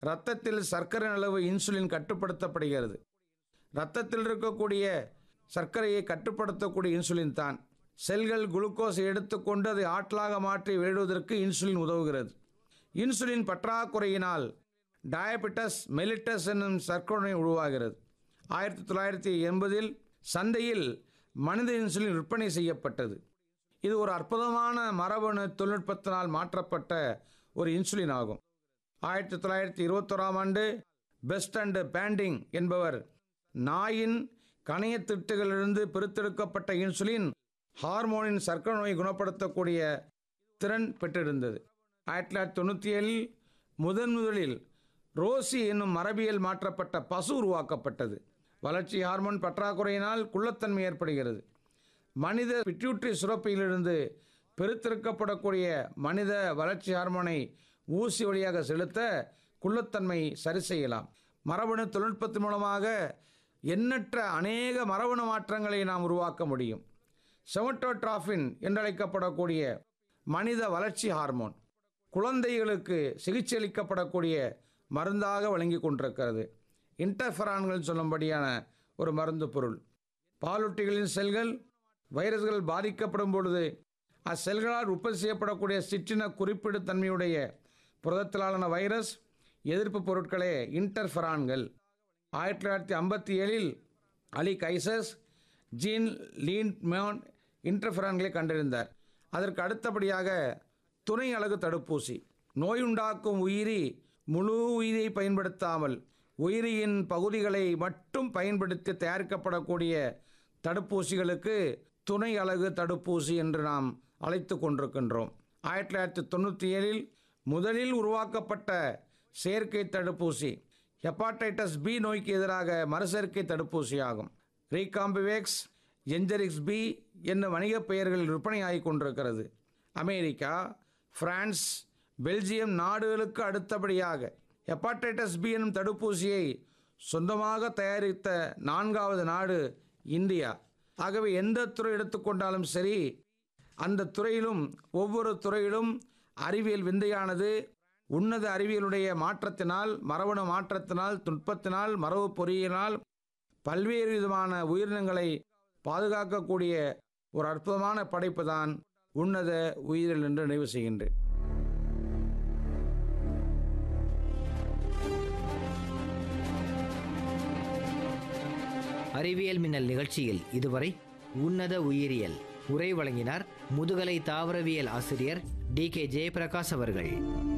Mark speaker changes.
Speaker 1: இரத்தத்தில் சர்க்கரை அளவு இன்சுலின் கட்டுப்படுத்தப்படுகிறது இரத்தத்தில் இருக்கக்கூடிய சர்க்கரையை கட்டுப்படுத்தக்கூடிய இன்சுலின் தான் செல்கள் குளுக்கோஸை எடுத்துக்கொண்டு அதை ஆற்றலாக மாற்றி வெளியிடுவதற்கு இன்சுலின் உதவுகிறது இன்சுலின் பற்றாக்குறையினால் டயபெட்டஸ் மெலிட்டஸ் என்னும் சர்க்கரை உருவாகிறது ஆயிரத்தி தொள்ளாயிரத்தி எண்பதில் சந்தையில் மனித இன்சுலின் விற்பனை செய்யப்பட்டது இது ஒரு அற்புதமான மரபணு தொழில்நுட்பத்தினால் மாற்றப்பட்ட ஒரு இன்சுலின் ஆகும் ஆயிரத்தி தொள்ளாயிரத்தி இருபத்தோராம் ஆண்டு பெஸ்ட் அண்ட் பேண்டிங் என்பவர் நாயின் கணையத்திட்டுகளிலிருந்து பிரித்தெடுக்கப்பட்ட இன்சுலின் ஹார்மோனின் சர்க்கரை நோயை குணப்படுத்தக்கூடிய திறன் பெற்றிருந்தது ஆயிரத்தி தொள்ளாயிரத்தி தொண்ணூற்றி ஏழில் முதன் முதலில் ரோசி என்னும் மரபியல் மாற்றப்பட்ட பசு உருவாக்கப்பட்டது வளர்ச்சி ஹார்மோன் பற்றாக்குறையினால் குள்ளத்தன்மை ஏற்படுகிறது மனித பிட்யூட்ரி சுரப்பியிலிருந்து பெருத்தெடுக்கப்படக்கூடிய மனித வளர்ச்சி ஹார்மோனை ஊசி வழியாக செலுத்த குள்ளத்தன்மை சரி செய்யலாம் மரபணு தொழில்நுட்பத்தின் மூலமாக எண்ணற்ற அநேக மரபணு மாற்றங்களை நாம் உருவாக்க முடியும் செமட்டோட்ராஃபின் என்றழைக்கப்படக்கூடிய மனித வளர்ச்சி ஹார்மோன் குழந்தைகளுக்கு சிகிச்சை அளிக்கப்படக்கூடிய மருந்தாக வழங்கி கொண்டிருக்கிறது இன்டர்ஃபரான்கள் சொல்லும்படியான ஒரு மருந்து பொருள் பாலூட்டிகளின் செல்கள் வைரஸ்கள் பாதிக்கப்படும் பொழுது அச்செல்களால் உற்பத்தி செய்யப்படக்கூடிய சிற்றின குறிப்பிடு தன்மையுடைய புரதத்திலான வைரஸ் எதிர்ப்பு பொருட்களே இன்டர்ஃபரான்கள் ஆயிரத்தி தொள்ளாயிரத்தி ஐம்பத்தி ஏழில் Alick Isaacs Jean Lindenmann இன்டர்ஃபரான்களை கண்டறிந்தார் அதற்கு அடுத்தபடியாக துணை அலகு தடுப்பூசி நோயுண்டாக்கும் உயிரி முழு உயிரை பயன்படுத்தாமல் உயிரியின் பகுதிகளை மட்டும் பயன்படுத்தி தயாரிக்கப்படக்கூடிய தடுப்பூசிகளுக்கு துணை அலகு தடுப்பூசி என்று நாம் அழைத்து கொண்டிருக்கின்றோம் ஆயிரத்தி தொள்ளாயிரத்தி தொண்ணூற்றி ஏழில் முதலில் உருவாக்கப்பட்ட செயற்கை தடுப்பூசி ஹெப்பாடைட்டஸ் பி நோய்க்கு எதிராக மறுசேர்க்கை தடுப்பூசி ஆகும் ரீகாம்பிவேக்ஸ் என்ஜெரிக்ஸ் பி என்னும் வணிகப் பெயர்களில் விற்பனையாகிக் கொண்டிருக்கிறது அமெரிக்கா பிரான்ஸ் பெல்ஜியம் நாடுகளுக்கு அடுத்தபடியாக ஹெப்பாடைட்டஸ் பி எனும் தடுப்பூசியை சொந்தமாக தயாரித்த நான்காவது நாடு இந்தியா ஆகவே எந்த துறை எடுத்துக்கொண்டாலும் சரி அந்த துறையிலும் ஒவ்வொரு துறையிலும் அறிவியல் விந்தையானது உன்னத அறிவியலுடைய மாற்றத்தினால் மரபணு மாற்றத்தினால் நுட்பத்தினால் மரபு பொறியினால் பல்வேறு விதமான உயிரினங்களை பாதுகாக்கக்கூடிய ஒரு அற்புதமான படைப்பு தான் உன்னத உயிரில் என்று நினைவு செய்கின்றேன்
Speaker 2: அறிவியல் மின்னல் நிகழ்ச்சியில் இதுவரை உன்னத உயிரியல் உரை வழங்கினார் முதுகலை தாவரவியல் ஆசிரியர் டி கே ஜெயபிரகாஷ் அவர்கள்